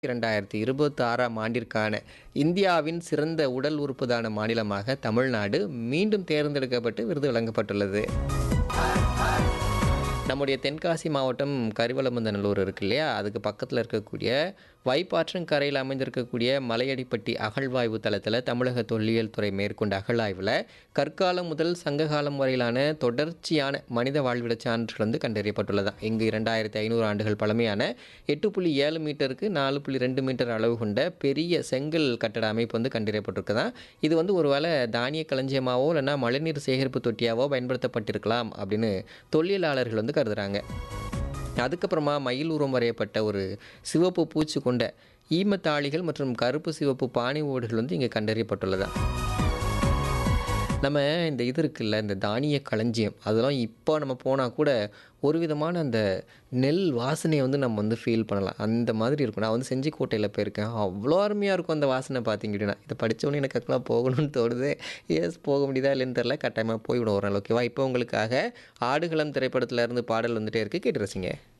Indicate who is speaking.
Speaker 1: இரண்டாயிரத்தி இருபத்தி ஆறாம் ஆண்டிற்கான இந்தியாவின் சிறந்த உடல் உறுப்புதான மாநிலமாக தமிழ்நாடு மீண்டும் தேர்ந்தெடுக்கப்பட்டு விருது வழங்கப்பட்டுள்ளது நம்முடைய தென்காசி மாவட்டம் கரிவலமுந்தநல்லூர் இருக்கு இல்லையா அதுக்கு பக்கத்தில் இருக்கக்கூடிய வைப்பாற்றங்கரையில் அமைந்திருக்கக்கூடிய மலையடிப்பட்டி அகழ்வாய்வு தளத்தில் தமிழக தொல்லியல் துறை மேற்கொண்ட அகழாய்வில் கற்காலம் முதல் சங்ககாலம் வரையிலான தொடர்ச்சியான மனித வாழ்விடச் சான்றுகள் வந்து கண்டறியப்பட்டுள்ளதான் இங்கு இரண்டாயிரத்தி ஐநூறு ஆண்டுகள் பழமையான எட்டு புள்ளி ஏழு மீட்டருக்கு நாலு புள்ளி ரெண்டு மீட்டர் அளவு கொண்ட பெரிய செங்கல் கட்டட அமைப்பு வந்து கண்டறியப்பட்டிருக்குதான் இது வந்து ஒருவேளை தானிய களஞ்சியமாவோ இல்லைன்னா மழைநீர் சேகரிப்பு தொட்டியாவோ பயன்படுத்தப்பட்டிருக்கலாம் அப்படின்னு தொல்லியலாளர்கள் வந்து கருதுறாங்க அதுக்கப்புறமா மயில் உருவம் வரையப்பட்ட ஒரு சிவப்பு பூச்சு கொண்ட ஈமத்தாளிகள் மற்றும் கருப்பு சிவப்பு பானை ஓடுகள் வந்து இங்கே கண்டறியப்பட்டுள்ளதா நம்ம இந்த இது இருக்குல்ல இந்த தானிய களஞ்சியம் அதெல்லாம் இப்போ நம்ம போனால் கூட ஒரு விதமான அந்த நெல் வாசனையை வந்து நம்ம வந்து ஃபீல் பண்ணலாம் அந்த மாதிரி இருக்கும் நான் வந்து செஞ்சிக்கோட்டையில் போயிருக்கேன் அவ்வளோ அருமையாக இருக்கும் அந்த வாசனை பார்த்தீங்கன்னா இதை படித்தவொடனே எனக்கு அக்கெல்லாம் போகணும்னு தோணுது எஸ் போக முடியுதா இல்லைன்னு தெரில கட்டாயமாக போய்விடும் ஒரு நாள் ஓகேவா இப்போ உங்களுக்காக ஆடுகளம் திரைப்படத்துல இருந்து பாடல் வந்துட்டே இருக்குது கேட்டு ரசிங்க